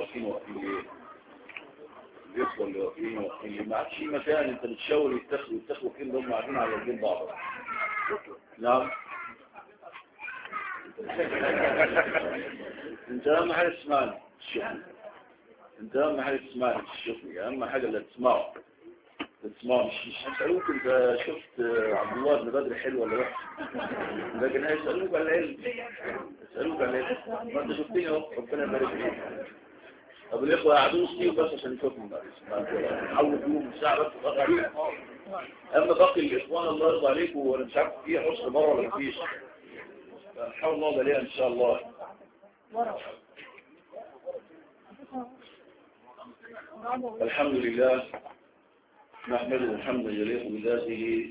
واقفين واقفين ليه الإخوة اللي واقفين واقفين ليه ما عادش في مكان أنت بتشاور يتخذوا يتخذوا فين هم قاعدين على الجنب بعض نعم انت اهم حاجة تسمعني تشوفني انت اهم حاجة تسمعني تشوفني اهم حاجة اللي تسمعه تسمعه مش مش هيسألوك انت شفت عبد الله بن بدر حلو ولا وحش لكن هيسألوك عن العلم يسألوك عن العلم ما انت شفتني اهو ربنا يبارك فيك طب الاخوة قعدوا وسطيهم بس عشان يشوفهم بقى حاول فيهم ساعة بس تغطى عليهم اما باقي الاخوان الله يرضى عليكم وانا مش عارف في حسن مرة ولا مفيش نحاول نوضع عليها ان شاء الله الحمد لله نحمده حمدا يليق بذاته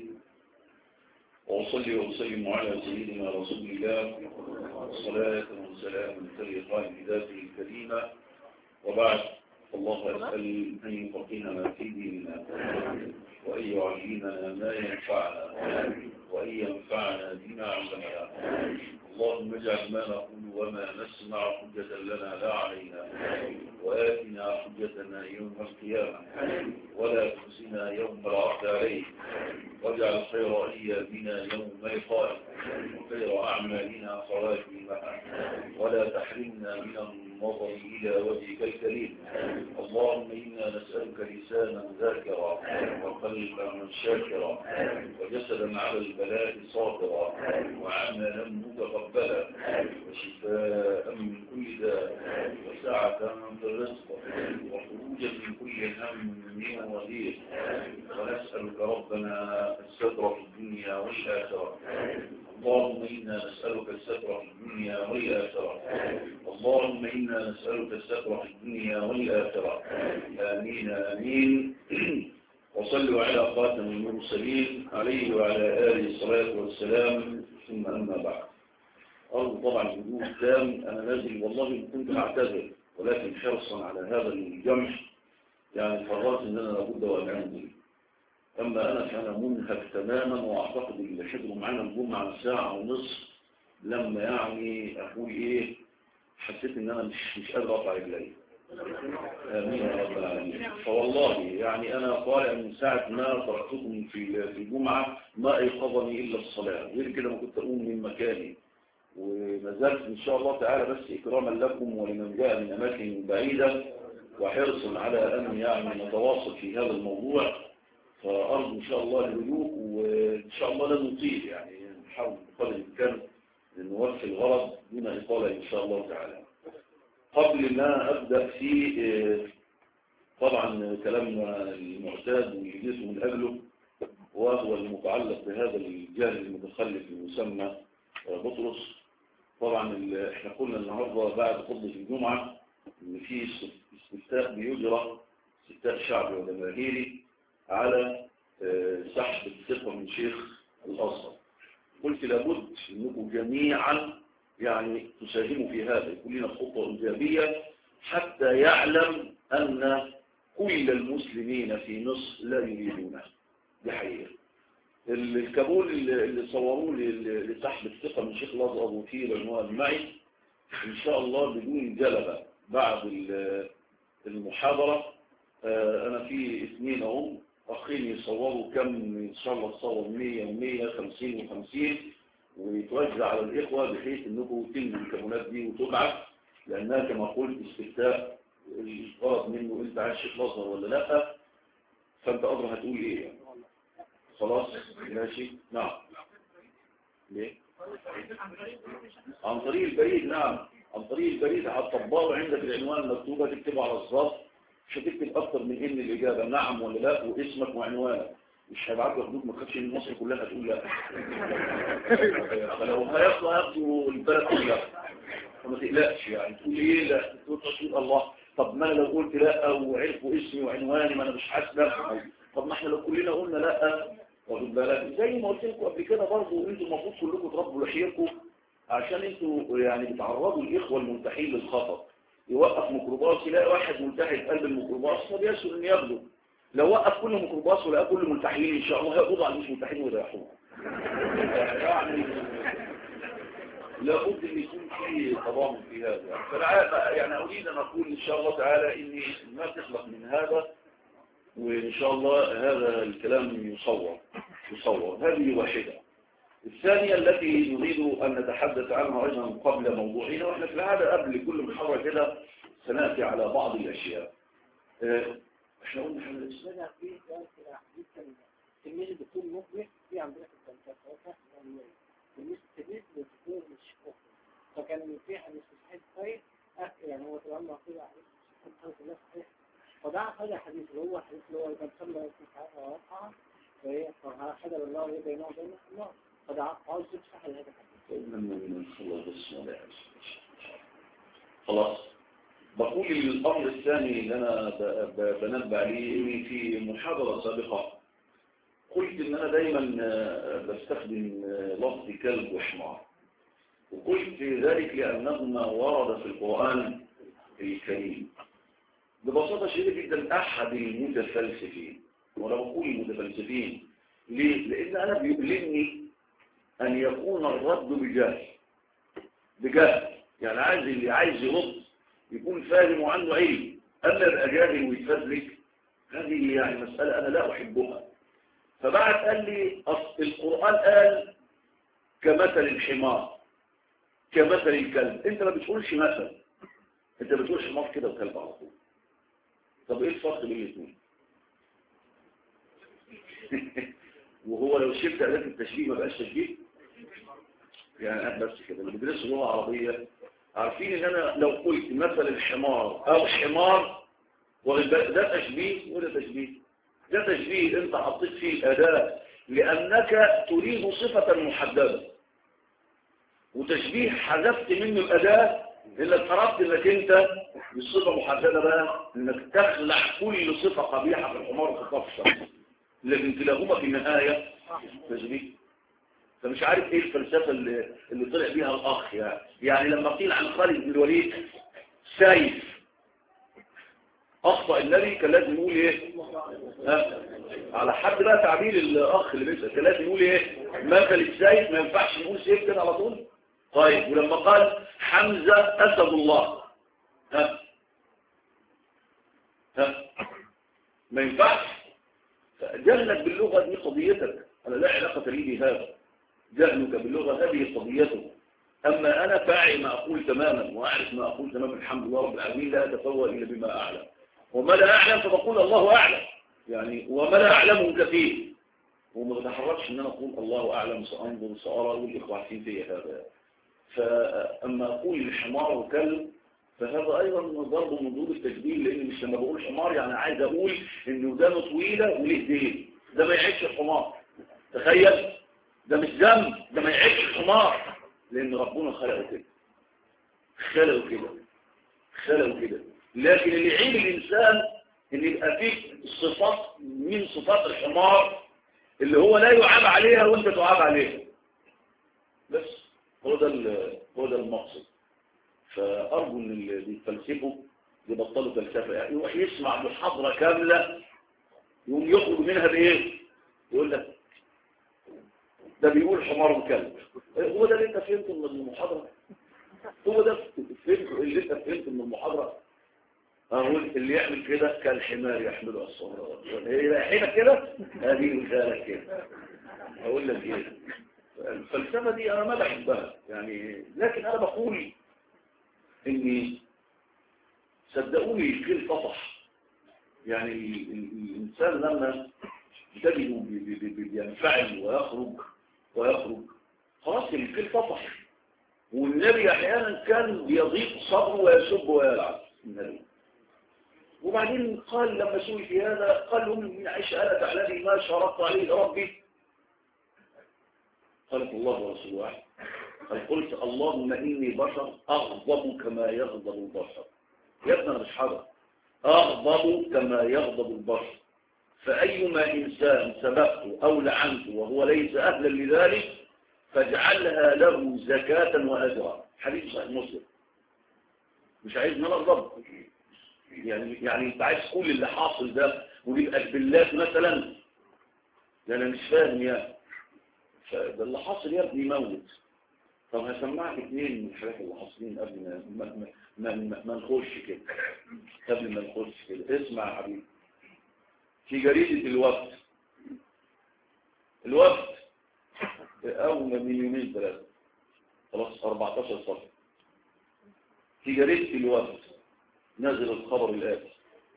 وأصلي وأسلم على سيدنا رسول الله صلاة وسلام تليقان بذاته الكريمة وبعد الله أسأل أن يفقهنا في ديننا وأن يعلمنا ما ينفعنا وأن ينفعنا بما علمنا اللهم اجعل ما نقول وما نسمع حجة لنا لا علينا وآتنا حجتنا يوم القيامة ولا تخزنا يوم العرض عليه واجعل خير أيامنا يوم لقائك وخير أعمالنا خواتيمها ولا تحرمنا من النظر إلى وجهك الكريم اللهم إنا نسألك لسانا ذاكرا وقلبا شاكرا وجسدا على البلاء صابرا وعملا متقبلا وشفاء من كل داء وسعة في الرزق وخروجا من كل هم وضيق ونسألك ربنا الستر في الدنيا والآخرة اللهم إنا نسألك الستر في الدنيا والآخرة اللهم إنا نسألك الستر في الدنيا والآخرة آمين آمين وصلوا على خاتم المرسلين عليه وعلى آله الصلاة والسلام ثم أما بعد أرض طبعا الهدوء التام أنا نازل والله كنت أعتذر ولكن حرصا على هذا الجمع يعني قررت أن أنا لابد وأن أنزل أما أنا فأنا منهك تماما وأعتقد اللي حضروا معنا الجمعة ساعة ونصف لما يعني أقول إيه حسيت إن أنا مش مش قادر أطلع رجلي آمين يا رب العالمين فوالله يعني أنا طالع من ساعة ما تركتكم في في الجمعة ما أيقظني إلا الصلاة غير كده ما كنت أقوم من مكاني وما زلت إن شاء الله تعالى بس إكراما لكم ولمن جاء من أماكن بعيدة وحرصا على أن يعني نتواصل في هذا الموضوع فأرجو إن شاء الله الهدوء وإن شاء الله لن نطيل يعني نحاول بقدر الإمكان نوفي الغرض دون إطالة إن شاء الله تعالى قبل ما أبدأ في طبعا كلامنا المعتاد واللي جيته من قبله وهو المتعلق بهذا الجهل المتخلف المسمى بطرس طبعا احنا قلنا النهارده بعد خطبه الجمعه ان في استفتاء بيجرى استفتاء شعبي وجماهيري على سحب الثقه من شيخ الازهر قلت لابد انكم جميعا يعني تساهموا في هذا يكون لنا خطوه ايجابيه حتى يعلم ان كل المسلمين في مصر لا يريدونه دي حقيقه الكابول اللي صوروه لسحب الثقة من شيخ الأزهر وفيه عنوان معي إن شاء الله بدون جلبة بعد المحاضرة أنا في اثنين اهم أخين يصوروا كم إن شاء الله تصور 100 و100 50 و50 ويتوزع على الإخوة بحيث أنكم تنزل الكابولات دي وتبعث لأنها كما قلت استفتاء الغرض منه أنت عايز شيخ الأزهر ولا لأ فأنت أدرى هتقول إيه يعني. خلاص ماشي نعم ليه عن طريق البريد نعم عن طريق البريد هتطبقه عندك العنوان مكتوبة تكتبه على الصف مش هتكتب اكتر من ان الاجابة نعم ولا لا واسمك وعنوانك مش هيبعت لك حدود ما تخافش ان مصر كلها هتقول لا فلو هياخدوا هياخدوا البلد كلها فما تقلقش يعني تقول ايه لا تقول تصوير الله طب ما انا لو قلت لا وعرفوا اسمي وعنواني ما انا مش حاسس طب ما احنا لو كلنا قلنا لا واخد بالك زي ما قلت لكم قبل كده برضه انتوا المفروض كلكم تربوا لحيتكم عشان انتوا يعني بتعرضوا الاخوه الملتحين للخطر يوقف ميكروباص يلاقي واحد ملتحي في قلب الميكروباص فبيسهل ان ياخده لو وقف كل ميكروباص ولا كل ملتحين ان شاء الله هيقبضوا على مش ملتحين ويريحوهم يعني لابد ان يكون في تضامن في هذا فانا يعني اريد ان اقول ان شاء الله تعالى اني ما تخلق من هذا وان شاء الله هذا الكلام يصور يصور هذه واحده الثانية التي نريد أن نتحدث عنها أيضا قبل موضوعنا وإحنا في العادة قبل كل محاضرة كده سنأتي على بعض الأشياء احنا قلنا حاجة بدأ في ذلك حديث تلميذ الدكتور مقبل في عندنا في الفلسفة تلميذ تلميذ الدكتور مش مقبل فكان في حديث صحيح طيب يعني هو تلمى كده حديث الله صحيح فدعا هذا حديث اللي هو حديث اللي هو كان صلى في حياته ووقعها فهي فحدث الله بينه وبين الله فدعا عاوز تفتح هذا الحديث خلاص بقول الأمر الثاني اللي أنا بنبع عليه إني في محاضرة سابقة قلت إن أنا دايما بستخدم لفظ كلب وحمار وقلت ذلك لأنهما ورد في القرآن الكريم ببساطة شديدة جدا أحد المتفلسفين وأنا بقول المتفلسفين ليه؟ لأن أنا بيؤلمني أن يكون الرد بجهل بجهل يعني عايز اللي عايز يرد يكون فاهم وعنده علم أما يبقى جاهل ويتفزلك هذه يعني مسألة أنا لا أحبها فبعد قال لي أصل القرآن قال كمثل الحمار كمثل الكلب انت ما بتقولش مثل انت بتقولش حمار كده وكلب على طول طب ايه الفرق بين الاثنين وهو لو شلت اداه التشبيه ما بقاش تشبيه يعني بس كده اللي بيدرسوا اللغه العربيه عارفين ان انا لو قلت مثل الحمار او حمار ده تشبيه وده تشبيه ده تشبيه انت حطيت فيه الاداه لانك تريد صفه محدده وتشبيه حذفت منه الاداه الا اضطربت انك انت بالصفه محدده بقى انك تخلع كل صفه قبيحه في الحمار وتخفف لكن كلاهما في النهايه تشبيه فمش عارف ايه الفلسفة اللي, اللي طلع بيها الاخ يعني يعني لما قيل عن خالد بن الوليد سيف اخطأ النبي كان لازم يقول ايه ها؟ على حد بقى تعبير الاخ اللي بيسأل كان لازم يقول ايه مثل السيف ما ينفعش نقول سيف كده على طول طيب ولما قال حمزة اسد الله ها ها ما ينفعش جهلك باللغة دي قضيتك انا لا علاقة لي بهذا جهلك باللغة هذه قضيته أما أنا فاعي ما أقول تماما وأعرف ما أقول تماما الحمد لله رب العالمين لا أتفوى إلا بما أعلم وما لا أعلم فبقول الله أعلم يعني وما لا أعلمه كثير وما بتحركش إن أنا أقول الله أعلم سأنظر سأرى والإخوة عارفين فيا هذا فأما أقول الحمار وكلب فهذا أيضا ضرب من ضروب التشبيه لأن مش لما بقول حمار يعني عايز أقول إن ودانه طويلة وليه دين ده ما يعيش الحمار تخيل ده مش ذنب ده ما يعيش الحمار لان ربنا خلقه كده خلقه كده خلقه كده لكن اللي يعيب الانسان ان يبقى فيك صفات من صفات الحمار اللي هو لا يعاب عليها وانت تعاب عليها بس هو ده هو ده المقصد فارجو ان اللي بيفلسفوا يبطلوا فلسفه يعني يروح يسمع محاضره كامله يقوم يخرج منها بايه يقول لك ده بيقول حمار وكلب هو ده اللي انت فهمته من المحاضرة هو ده فهمته اللي انت فهمته من المحاضرة اقول اللي يعمل كده كالحمار يحمله الصغرى هي رايحينك كده هذه مثالك كده اقول لك ايه الفلسفة دي انا ما بحبها يعني لكن انا بقول اني صدقوني الكل طفح يعني الانسان لما تجده بينفعل ويخرج ويخرج خلاص الكل طفح والنبي احيانا كان يضيق صدره ويسب ويلعب النبي وبعدين قال لما سئل في هذا قال لهم من عائشة ألا تعلمي ما شرطت عليه ربي قالت الله ورسوله قال قلت اللهم إني بشر أغضب كما يغضب البشر يا ابن مش حاجة أغضب كما يغضب البشر فأيما إنسان سبقته أو لعنته وهو ليس أهلا لذلك فاجعلها له زكاة وأجرا حديث صحيح مسلم مش عايز من الضبط يعني يعني انت عايز كل اللي حاصل ده ويبقى بالله مثلا ده انا مش فاهم يعني ده اللي حاصل يا ابني موت طب هسمعك اثنين من الحاجات اللي حاصلين قبل ما ما ما, ما, ما نخش كده قبل ما نخش كده اسمع يا حبيبي في جريدة الوفد الوفد أول من يومين ثلاثة خلاص 14 صفحة في جريدة الوفد نزل الخبر الآتي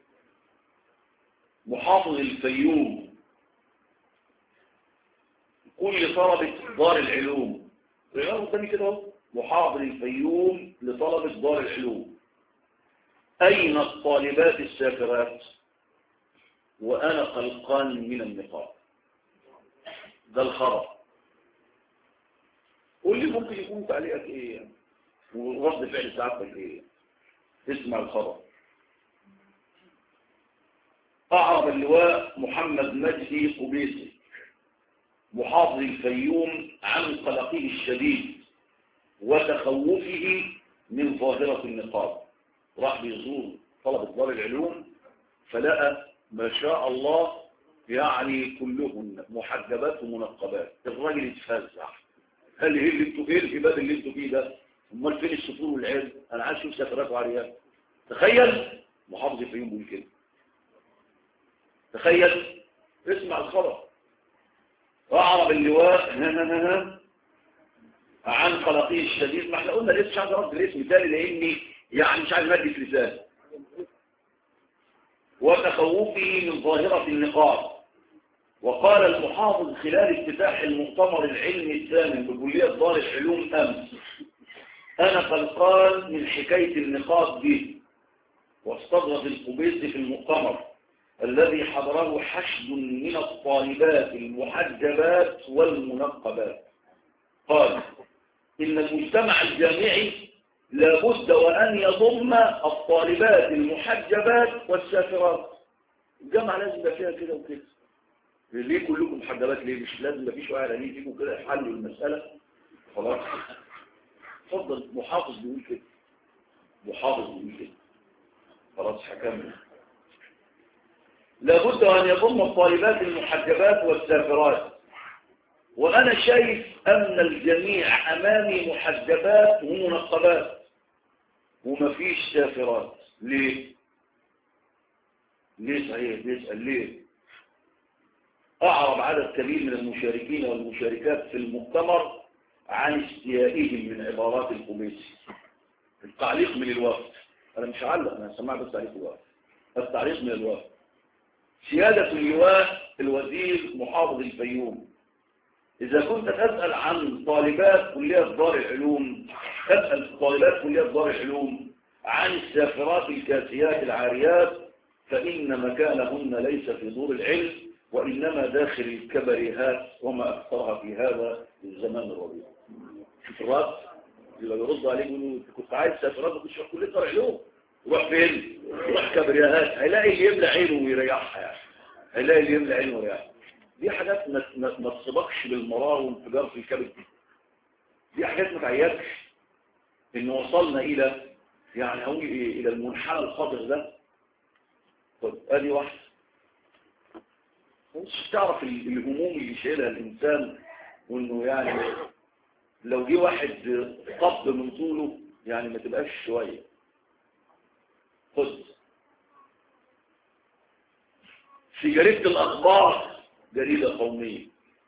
محافظ الفيوم كل طلبة دار العلوم العلوم قدامي كده اهو محافظ الفيوم لطلبة دار العلوم أين الطالبات السافرات وأنا قلقان من النقاب ده الخبر قول لي ممكن يكون تعليقك ايه ورد فعل سعادتك ايه اسمع الخبر أعرب اللواء محمد مجدي قبيسي محافظ الفيوم عن قلقه الشديد وتخوفه من ظاهرة النقاب راح بيزور طلبة دار العلوم فلقى ما شاء الله يعني كلهن محجبات ومنقبات الراجل اتفزع قال لي ايه اللي انتوا ايه الهباد اللي انتوا فيه ده امال فين السفور والعلم انا عايز اشوف سفرات وعريات تخيل محافظ الفيوم بيقول كده تخيل اسمع الخبر اعرب اللواء عن قلقه الشديد ما احنا قلنا الاسم مش عايز ارد الاسم تاني لاني يعني مش عايز مادي في لسان وتخوفه من ظاهرة النقاب وقال المحافظ خلال افتتاح المؤتمر العلمي الثامن بكلية دار العلوم أمس أنا قلقان من حكاية النقاب دي واستضرب القبيس في المؤتمر الذي حضره حشد من الطالبات المحجبات والمنقبات قال إن المجتمع الجامعي لابد وأن يضم الطالبات المحجبات والسافرات الجامعة لازم يبقى فيها كده وكده ليه كلكم محجبات ليه مش لازم يبقى في شوية على ليه فيكم كده يحلوا المسألة خلاص اتفضل محافظ بيقول كده محافظ بيقول كده خلاص حكمنا لابد أن يضم الطالبات المحجبات والسافرات وأنا شايف أن الجميع أمامي محجبات ومنقبات ومفيش سافرات ليه؟ ليه صحيح بيسأل ليه؟ أعرب عدد كبير من المشاركين والمشاركات في المؤتمر عن استيائهم من عبارات القميسي التعليق من الوفد أنا مش هعلق أنا هسمع بس تعليق الوفد التعليق من الوفد سيادة اللواء الوزير محافظ الفيوم إذا كنت تسأل عن طالبات كلية دار العلوم تسأل طالبات كلية دار العلوم عن السافرات الكاسيات العاريات فإن مكانهن ليس في دور العلم وإنما داخل الكبريهات وما أكثرها في هذا الزمان الربيع شوف الرد يبقى يرد عليه يقول كنت عايز سافرات وكنت في كلية دار العلوم روح فين؟ روح كبريهات هيلاقي اللي يملى عينه ويريحها يعني هيلاقي اللي يملى عينه ويريحها دي حاجات ما ما تصبكش بالمرار وانفجار في الكبد دي حاجات ما تعيبش ان وصلنا الى يعني اقول ايه الى المنحنى الخاطر ده طب ادي واحده مش تعرف الهموم اللي شايلها الانسان وانه يعني لو جه واحد طب من طوله يعني ما تبقاش شويه خد في جريده الاخبار جريدة قومية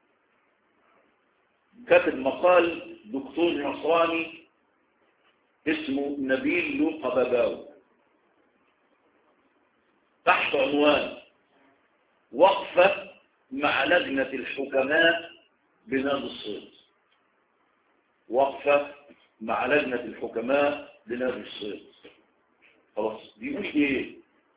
كاتب مقال دكتور نصراني اسمه نبيل لوقا باباو تحت عنوان وقفة مع لجنة الحكماء بنادي الصيد وقفة مع لجنة الحكماء بنادي الصيد خلاص بيقول ايه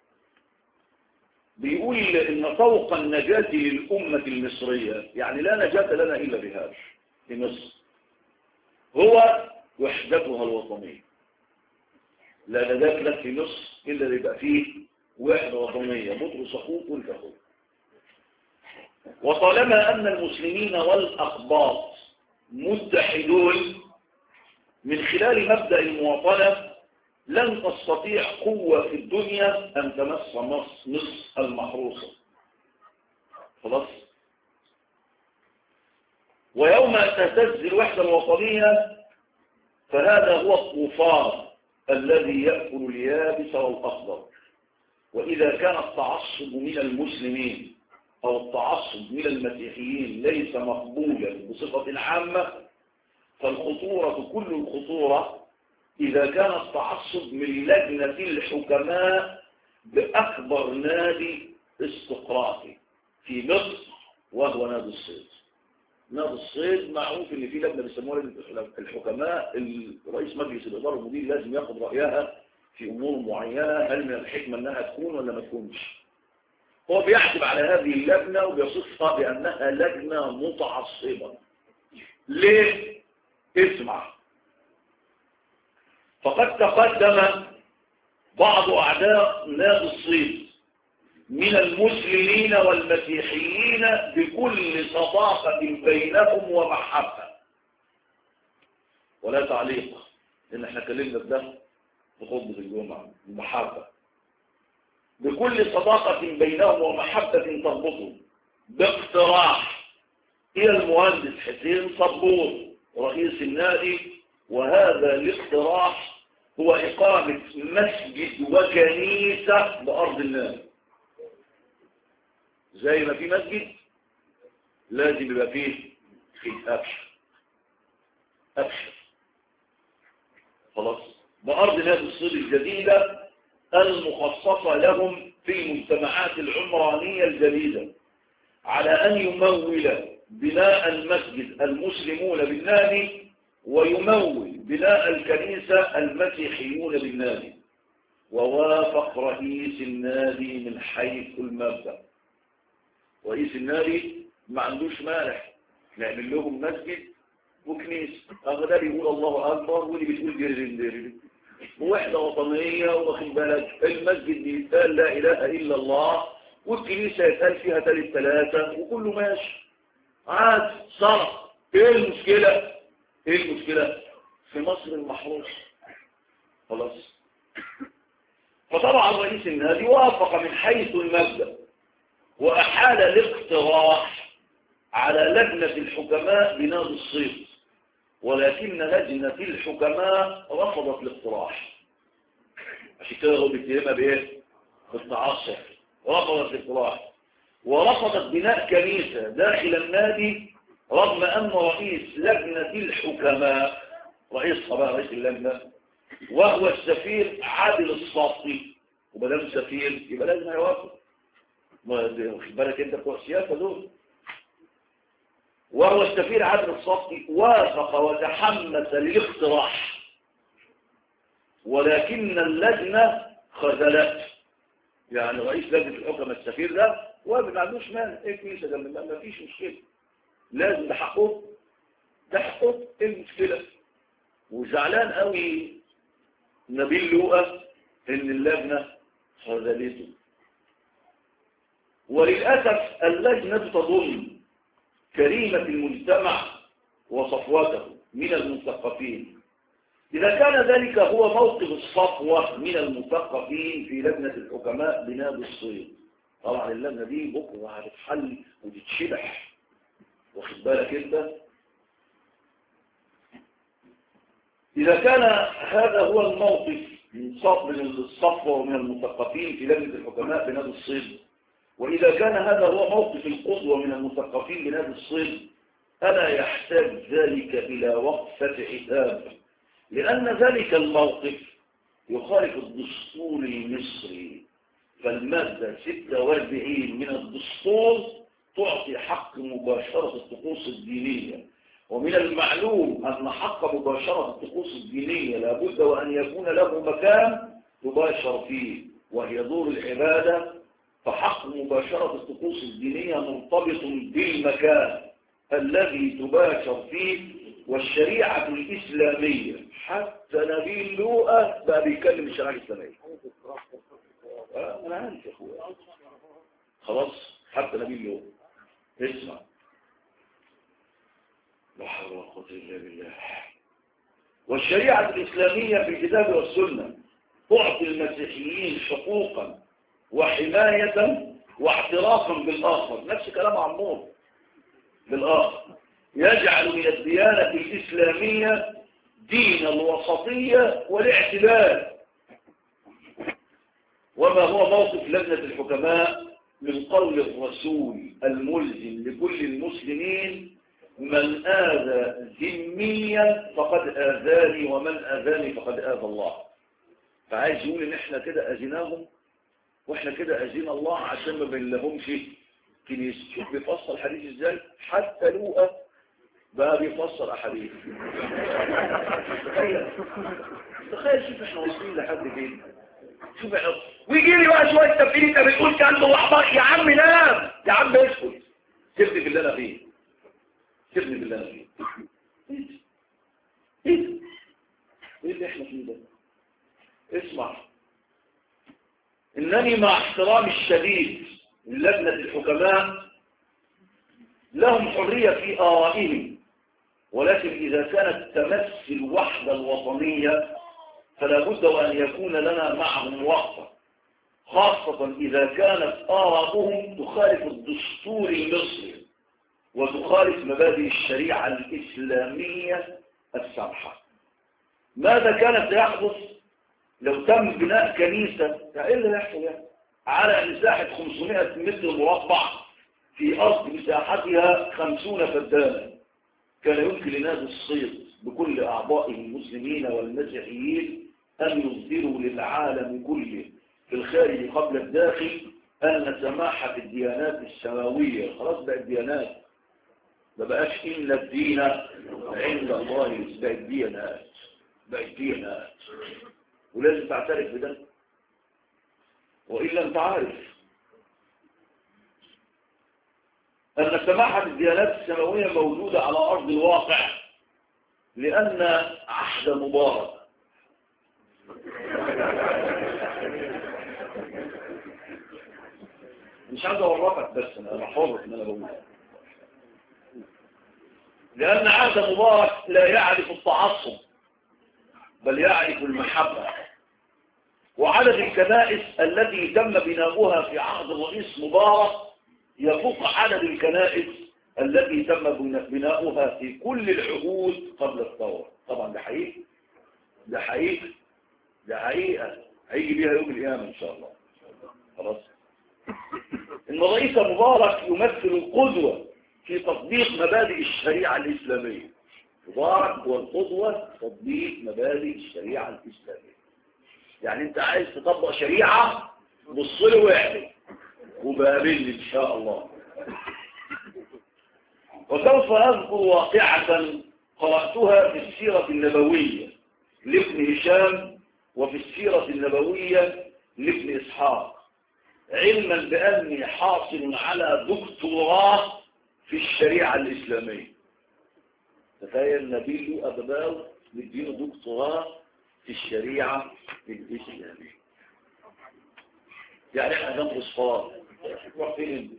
بيقول إن طوق النجاة للأمة المصرية يعني لا نجاة لنا إلا بهذا في مصر هو وحدتها الوطنية لا نجاة لك في مصر إلا يبقى فيه وحدة وطنية بطرس أخوك وانت أخوك وطالما أن المسلمين والأقباط متحدون من خلال مبدأ المواطنة لن تستطيع قوة في الدنيا أن تمس مصر, مصر المحروسة خلاص ويوم تهتز الوحدة الوطنية فهذا هو الطوفان الذي يأكل اليابس والأخضر وإذا كان التعصب من المسلمين أو التعصب من المسيحيين ليس مقبولا بصفة عامة فالخطورة كل الخطورة إذا كان التعصب من لجنة الحكماء بأكبر نادي استقراطي في مصر وهو نادي الصيد نادي الصيد معروف ان في لجنه بيسموها لجنه الحكماء الرئيس مجلس الاداره المدير لازم ياخد رايها في امور معينه هل من الحكمه انها تكون ولا ما تكونش هو بيحسب على هذه اللجنه وبيصفها بانها لجنه متعصبه ليه اسمع فقد تقدم بعض اعداء نادي الصيد من المسلمين والمسيحيين بكل صداقة بينهم ومحبة ولا تعليق لأن احنا كلمنا في ده في خطبة الجمعة المحبة بكل صداقة بينهم ومحبة تربطهم باقتراح إلى المهندس حسين صبور رئيس النادي وهذا الاقتراح هو إقامة مسجد وكنيسة بأرض النادي زي ما في مسجد لازم يبقى فيه في أبشر أبشر خلاص بأرض نادي الصيد الجديدة المخصصة لهم في المجتمعات العمرانية الجديدة على أن يمول بناء المسجد المسلمون بالنادي ويمول بناء الكنيسة المسيحيون بالنادي ووافق رئيس النادي من حيث المبدأ رئيس النادي ما عندوش مانع نعمل لهم مسجد وكنيسة ده بيقول الله أكبر واللي بتقول جرين جرين ووحدة وطنية واخد بالك المسجد بيتقال لا إله إلا الله والكنيسة يتقال فيها ثالث ثلاثة وكله ماشي عاد صرف ايه المشكلة ايه المشكلة في مصر المحروس خلاص فطبعا رئيس النادي وافق من حيث المبدأ وأحال الاقتراح على لجنة الحكماء بنادي الصيد ولكن لجنة الحكماء رفضت الاقتراح عشان كده هو بيتهمها بايه؟ بالتعصب رفضت الاقتراح ورفضت بناء كنيسة داخل النادي رغم أن رئيس لجنة الحكماء رئيس بقى رئيس اللجنة وهو السفير عادل الصافي ومدام سفير يبقى لازم هيوافق واخد بالك انت بتوع السياسه دول وهو السفير عادل الصافي وافق وتحمس للاقتراح ولكن اللجنه خذلته يعني رئيس لجنه الحكم السفير ده وما ما عندوش مانع ايه كنيسه ده ما فيش مشكله لازم ده حقه ده حقه ايه المشكله وزعلان قوي نبيل لوقا ان اللجنه خذلته وللأسف اللجنة تظن كريمة المجتمع وصفوته من المثقفين إذا كان ذلك هو موقف الصفوة من المثقفين في لجنة الحكماء بنادي الصيد طبعا اللجنة دي بكرة هتتحل وتتشبح واخد بالك انت إذا كان هذا هو الموقف من الصفوة ومن المثقفين في لجنة الحكماء بنادي الصيد وإذا كان هذا هو موقف القدوة من المثقفين بنادي الصيد ألا يحتاج ذلك إلى وقفة عتاب لأن ذلك الموقف يخالف الدستور المصري فالمادة 46 من الدستور تعطي حق مباشرة الطقوس الدينية ومن المعلوم أن حق مباشرة الطقوس الدينية لابد وأن يكون له مكان تباشر فيه وهي دور العبادة فحق مباشرة الطقوس الدينية مرتبط بالمكان الذي تباشر فيه والشريعة الإسلامية حتى نبيل لوقا بقى بيكلم الشريعة الإسلامية أنا عارف يا أخويا خلاص حتى نبيل لوقا اسمع لا حول ولا قوة إلا بالله والشريعة الإسلامية في الكتاب والسنة تعطي المسيحيين حقوقا وحماية واعترافا بالآخر نفس كلام عمور بالآخر يجعل من الديانة الإسلامية دين الوسطية والاعتدال وما هو موقف لجنة الحكماء من قول الرسول الملزم لكل المسلمين من آذى ذميا فقد آذاني ومن آذاني فقد آذى الله فعايز يقول ان احنا كده أذيناهم واحنا كده أذينا الله عشان ما بنلهمش كنيسة شوف بيفصل الحديث ازاي حتى لوقا بقى بيفسر احاديث تخيل تخيل شوف احنا واصلين لحد فين شوف احنا ويجي لي بقى شويه تفكير انت بتقول كان احباط يا عم نام يا عم اسكت سيبني باللي انا فيه سيبني باللي انا فيه ايه ايه ايه اللي احنا فيه ده اسمع انني مع احترامي الشديد للجنه الحكماء لهم حريه في ارائهم ولكن إذا كانت تمس الوحدة الوطنية فلا بد وأن يكون لنا معهم وقفة خاصة إذا كانت آراؤهم تخالف الدستور المصري وتخالف مبادئ الشريعة الإسلامية السمحة ماذا كانت سيحدث لو تم بناء كنيسة ايه اللي يحصل يعني على مساحة 500 متر مربع في أرض مساحتها 50 فدانا كان يمكن لنادي الصيد بكل أعضائه المسلمين والمسيحيين أن يصدروا للعالم كله في الخارج قبل الداخل أن سماحة الديانات السماوية خلاص بقت ديانات ما بقاش إن الدين عند الله بقت ديانات بقت ديانات ولازم تعترف بده وإلا أنت عارف أن سماحة الديانات السماوية موجودة على أرض الواقع لأن عهد مبارك مش عايز أورطك بس أنا حر إن أنا بقول لأن عهد مبارك لا يعرف التعصب بل يعرف المحبة وعدد الكنائس التي تم بناؤها في عهد الرئيس مبارك يفوق عدد الكنائس التي تم بناؤها في كل العهود قبل الثورة طبعا ده حقيقي ده حقيقي ده حقيقة هيجي بيها يوم القيامة إن شاء الله خلاص إن رئيس مبارك يمثل القدوة في تطبيق مبادئ الشريعة الإسلامية مبارك هو القدوة في تطبيق مبادئ الشريعة الإسلامية يعني أنت عايز تطبق شريعة بص له واحد وبقابلني إن شاء الله وسوف أذكر واقعة قرأتها في السيرة النبوية لابن هشام وفي السيرة النبوية لابن إسحاق علما بأني حاصل على دكتوراه في الشريعة الإسلامية تخيل نبيل أبباو مدينه دكتوراه في الشريعة الإسلامية يعني احنا جنب صفار فين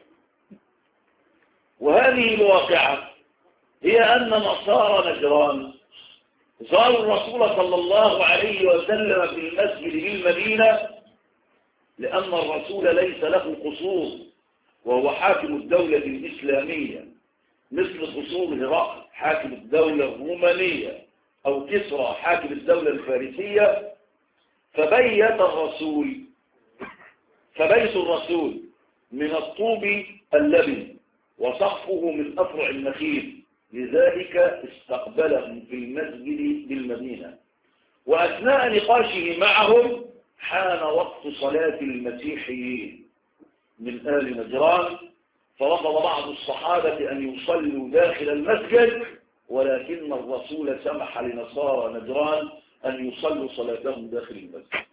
وهذه الواقعة هي أن نصارى نجران زاروا الرسول صلى الله عليه وسلم في المسجد بالمدينة لأن الرسول ليس له قصور وهو حاكم الدولة الإسلامية مثل قصور هرقل حاكم الدولة الرومانية أو كسرى حاكم الدولة الفارسية فبيت الرسول فبيت الرسول من الطوب اللبن وسقفه من أفرع النخيل لذلك استقبلهم في المسجد بالمدينة وأثناء نقاشه معهم حان وقت صلاة المسيحيين من آل نجران فرفض بعض الصحابة أن يصلوا داخل المسجد ولكن الرسول سمح لنصارى نجران أن يصلوا صلاتهم داخل المسجد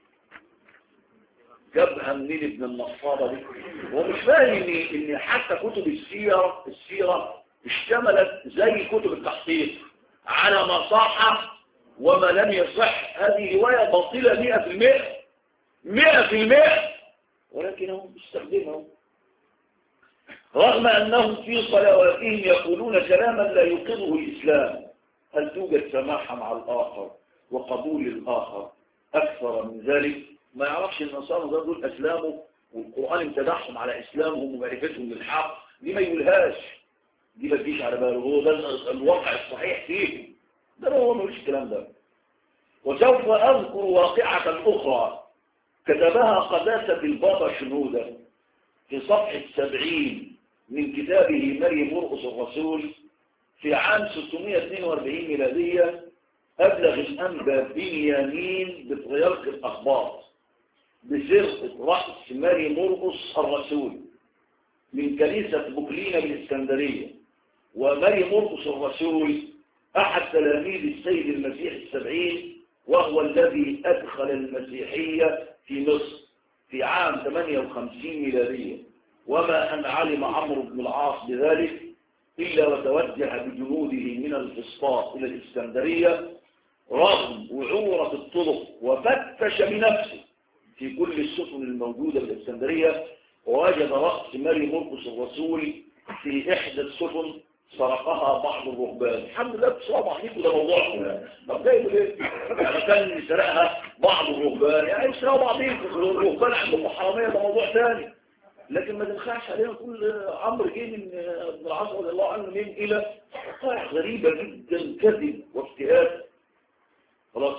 جابها منين ابن النصارى دي ومش فاهم ان حتى كتب السيرة السيرة اشتملت زي كتب التحقيق على ما صح وما لم يصح هذه رواية باطلة مئة في المئة مئة في المئة ولكنهم استخدمهم رغم أنهم في صلواتهم يقولون كلاما لا يقره الإسلام هل توجد سماحة مع الآخر وقبول الآخر أكثر من ذلك ما يعرفش النصارى ده دول أسلامه والقرآن امتدحهم على إسلامهم ومعرفتهم للحق دي ما يقولهاش دي ما تجيش على باله هو ده الواقع الصحيح فيه ده هو ملوش الكلام ده وسوف أذكر واقعة أخرى كتبها قداسة البابا شنودة في صفحة سبعين من كتابه مريم مرقس الرسول في عام 642 ميلادية أبلغ الأنبا بنيامين بطريق الأخبار بسرقة رأس ماري مرقس الرسول من كنيسة بوكلينا بالإسكندرية وماري مرقس الرسول أحد تلاميذ السيد المسيح السبعين وهو الذي أدخل المسيحية في مصر في عام 58 ميلادية وما أن علم عمرو بن العاص بذلك إلا وتوجه بجنوده من الفسطاط إلى الإسكندرية رغم وعورة الطرق وفتش بنفسه في كل السفن الموجودة بالإسكندرية ووجد رأس ماري مرقس الرسول في إحدى السفن سرقها بعض الرهبان الحمد لله بصراحة بعضيكم ده موضوعكم طب جايب ليه؟ يعني كان سرقها بعض الرهبان يعني يسرقوا بعضيكم الرهبان عندهم حرامية ده موضوع ثاني لكن ما تنخعش علينا كل عمرو جه من ابن العاص رضي الله عنه من إلى حقائق غريبة جدا كذب وافتئات خلاص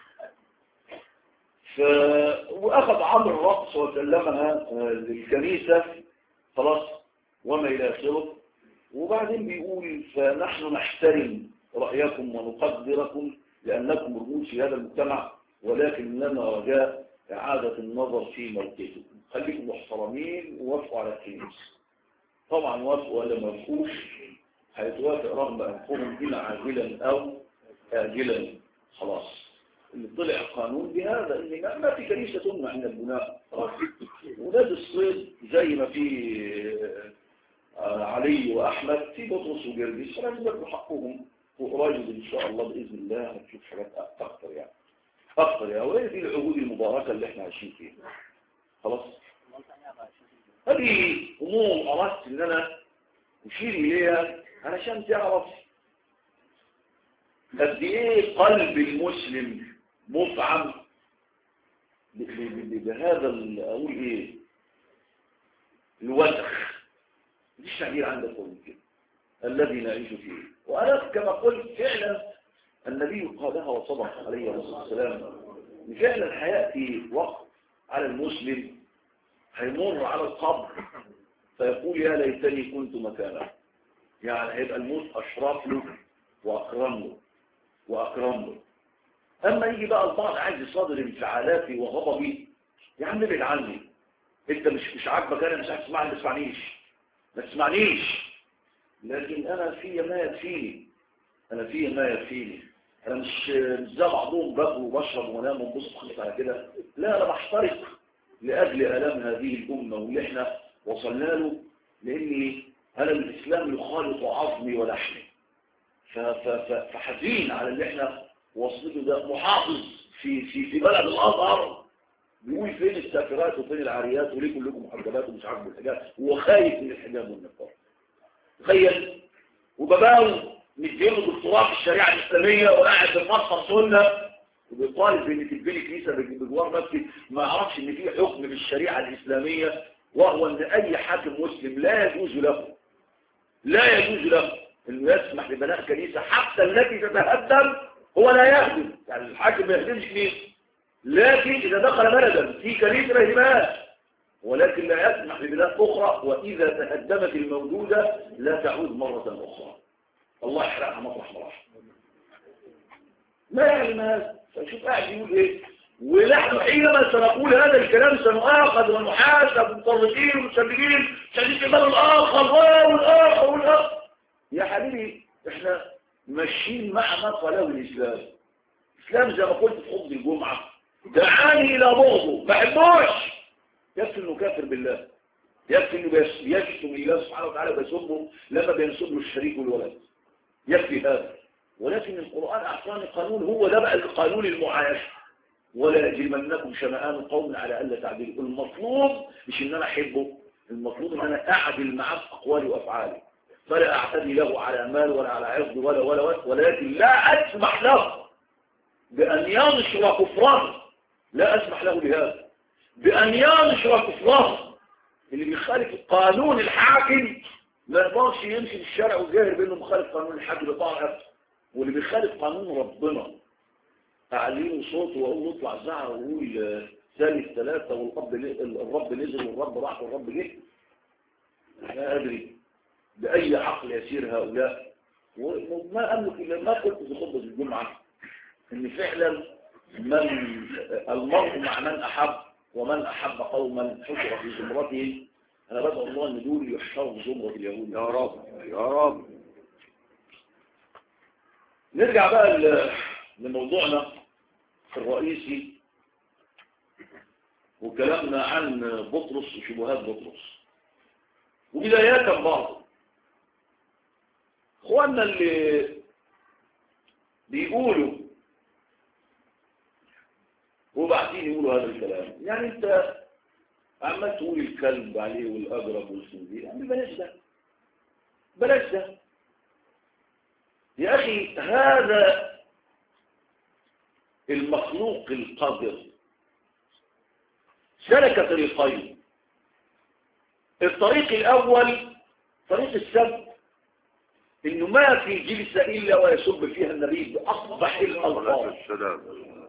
ف... وأخذ عمرو الرقص وسلمها للكنيسة خلاص وما إلى آخره وبعدين بيقول فنحن نحترم رأيكم ونقدركم لأنكم رموز في هذا المجتمع ولكن لنا رجاء إعادة النظر في موقفكم خليكم محترمين ووافقوا على الكنيسة طبعا وافقوا ولا ما وافقوش هيتوافق رغم أنفهم إلى عاجلا أو آجلا خلاص اللي طلع قانون بهذا ان ما في كنيسة تمنع من البناء ونادي الصيد زي ما في علي وأحمد في بطرس وجرجس لازم ياخدوا حقهم وقريب إن شاء الله بإذن الله هنشوف حاجات أكتر يعني أكتر يعني وهي دي العهود المباركة اللي احنا عايشين فيها خلاص هذه أمور أردت إن أنا أشير إليها علشان تعرف قد إيه قلب المسلم مفعم بهذا أقول إيه الوسخ دي الشعير عندك قول كده الذي نعيش فيه وأنا كما قلت فعلا النبي قالها وصدق عليه الصلاة والسلام فعلا حياتي وقت على المسلم هيمر على القبر فيقول يا ليتني كنت مكانه يعني هيبقى الموت أشرف له وأكرم له وأكرم له أما يجي بقى البعض عايز يصادر انفعالاتي وغضبي يا عم ابعد عني انت مش مش عاجبك انا مش هتسمعني ما تسمعنيش ما تسمعنيش لكن انا في ما يكفيني انا في ما يكفيني انا مش مش زي بعضهم باكل وبشرب وانام وبص خلص على كده لا انا بحترق لاجل الام هذه الامه واللي احنا وصلنا له لاني انا الاسلام يخالط عظمي ولحمي فحزين على اللي احنا وصلته ده محافظ في في في بلد الازهر بيقول فين السافرات وفين العاريات وليه كلكم محجبات ومش عاجبه الحجاب هو خايف من الحجاب والنقاب تخيل وباباو مديله دكتوراه في الشريعه الاسلاميه وقاعد بيفسر سنه وبيطالب بان تتبني كنيسه بجوار نفسي ما يعرفش ان في حكم في الشريعه الاسلاميه وهو ان اي حاكم مسلم لا يجوز له لا يجوز له انه يسمح ببناء كنيسه حتى التي تتهدم هو لا يهدم يعني الحاكم ما يهدمش كنيسه لكن إذا دخل بلدا في كنيسة ما يهدمهاش ولكن لا يسمح ببلاد أخرى وإذا تهدمت الموجودة لا تعود مرة أخرى الله يحرقها مطرح مراح ما يعلم هذا فشوف قاعد يقول إيه ونحن حينما سنقول هذا الكلام سنؤاخذ ونحاسب مطرقين ومسلمين شديد الإمام الآخر والآخر والآخر يا حبيبي احنا ماشيين مع ما قاله الإسلام الإسلام زي ما قلت في خطبة الجمعة دعاني إلى بغضه ما حبوش يكفي انه كافر بالله يكفي انه يشتم الله سبحانه وتعالى بيسبه لما بينسب له الشريك والولد يكفي هذا ولكن القرآن أعطاني قانون هو ده بقى القانون المعايشة ولا يجرمنكم شمآن قوم على ألا تعدلوا المطلوب مش ان انا احبه المطلوب ان انا اعدل معاه في اقوالي وافعالي فلا اعتدي له على مال ولا على عرض ولا ولا ولا ولكن لا اسمح له بأن ينشر كفره لا أسمح له بهذا بأن ينشر كفره اللي بيخالف قانون الحاكم ما يقدرش يمشي في الشارع ويجاهر بأنه مخالف قانون الحاكم بطاعة واللي بيخالف قانون ربنا أعليه صوته وأقول اطلع زعق وأقول ثاني الثلاثة والرب الرب نزل والرب راح والرب جه لا أدري بأي عقل يسير هؤلاء وما أملك إلا ما قلت في خطبة الجمعة إن فعلا من المرء مع من أحب ومن أحب قوما حشر في زمرته أنا بدعو الله أن دول يحشروا في زمرة اليهود يا رب يا رب نرجع بقى ل- لموضوعنا الرئيسي وكلامنا عن بطرس وشبهات بطرس وبدايات بعض اخواننا اللي بيقولوا وبعدين يقولوا هذا الكلام يعني انت عمال تقول الكلب عليه والاجرب والخنزير يعني بلاش ده بلاش ده يا اخي هذا المخلوق القادر سلك طريقين الطريق الأول طريق السب إنه ما في جلسة إلا ويسب فيها النبي بأقبح صلاة الألفاظ السلام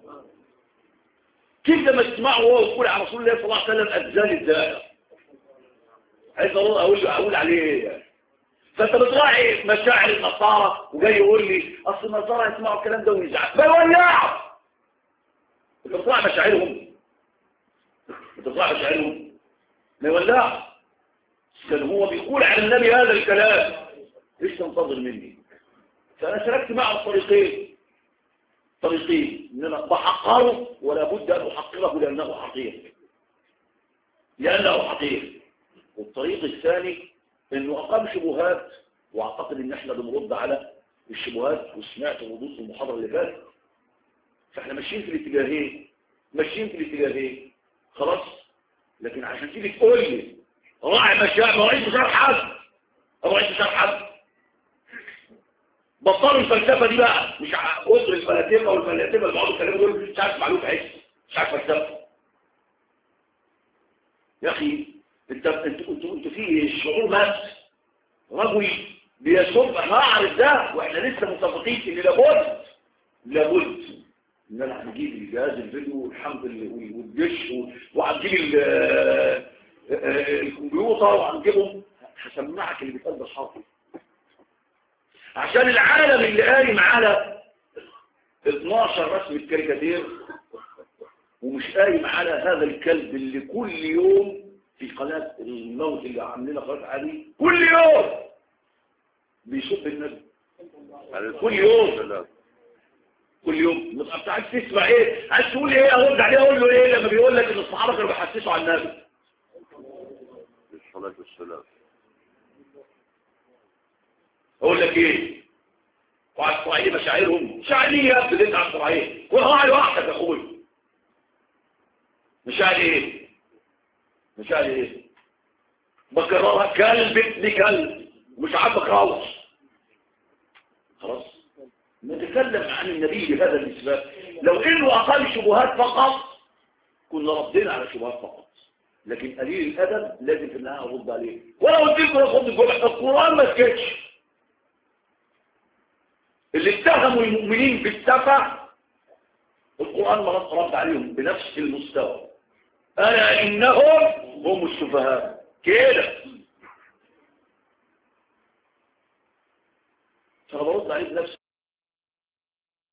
كيف لما تسمعه وهو يقول على رسول الله صلى الله عليه وسلم أجزال الدائرة عايز أقول أقول, أقول عليه إيه يعني فأنت بتراعي مشاعر النصارى وجاي يقول لي أصل النصارى يسمعوا الكلام ده ويزعل بيولعوا أنت بتراعي مشاعرهم أنت بتراعي مشاعرهم ما يولعوا كان هو بيقول على النبي هذا الكلام ايش تنتظر مني فأنا سلكت معه الطريقين طريقين ان انا بحقره ولا بد ان احقره لانه حقير لانه حقير والطريق الثاني انه اقام شبهات واعتقد ان احنا بنرد على الشبهات وسمعت ردود المحاضره اللي فاتت فاحنا ماشيين في الاتجاهين ماشيين في الاتجاهين خلاص لكن عشان تيجي تقول لي راعي مشاعر ما راعيش مشاعر حد ما راعيش مشاعر حد بطلوا الفلسفة دي بقى مش قدر الفلاسفة والفلاسفة اللي بعض الكلام دول مش عارف معلوم عيش مش عارف فلسفة يا أخي انت انت انت, انت في شعور مات رجل بيسب انا اعرف ده واحنا لسه متفقين ان لابد لابد ان انا هنجيب الجهاز الفيديو والحمد لله والدش وهنجيب ال- الكمبيوتر وهنجيبهم هسمعك اللي بيتقال بالحرف عشان العالم اللي قايم على 12 رسمة كاريكاتير ومش قايم على هذا الكلب اللي كل يوم في قناة الموت اللي عاملينها قناة علي كل يوم بيسب النبي كل يوم. السلام. كل يوم انت عايز تسمع ايه عايز تقول ايه ارد عليه اقول له ايه لما بيقول لك ان الصحابه كانوا بيحسسوا على النبي الصلاة والسلام اقول لك ايه وعلى الصعيد مشاعرهم مشاعر ليه يا ابني انت على الصعيد وراعي وحدك يا اخوي مشاعر ايه مشاعر ايه بكررها كلب ابن كلب مش عارف اكرهه خلاص نتكلم عن النبي بهذا الاسباب لو انه اقل شبهات فقط كنا ردينا على شبهات فقط لكن قليل الادب لازم في النهايه ارد عليه ولو قلت لكم خد الجمع القران ما سكتش اللي اتهموا المؤمنين بالسفه القرآن ما رد عليهم بنفس المستوى ألا إنهم هم السفهاء كده فأنا برد عليه بنفس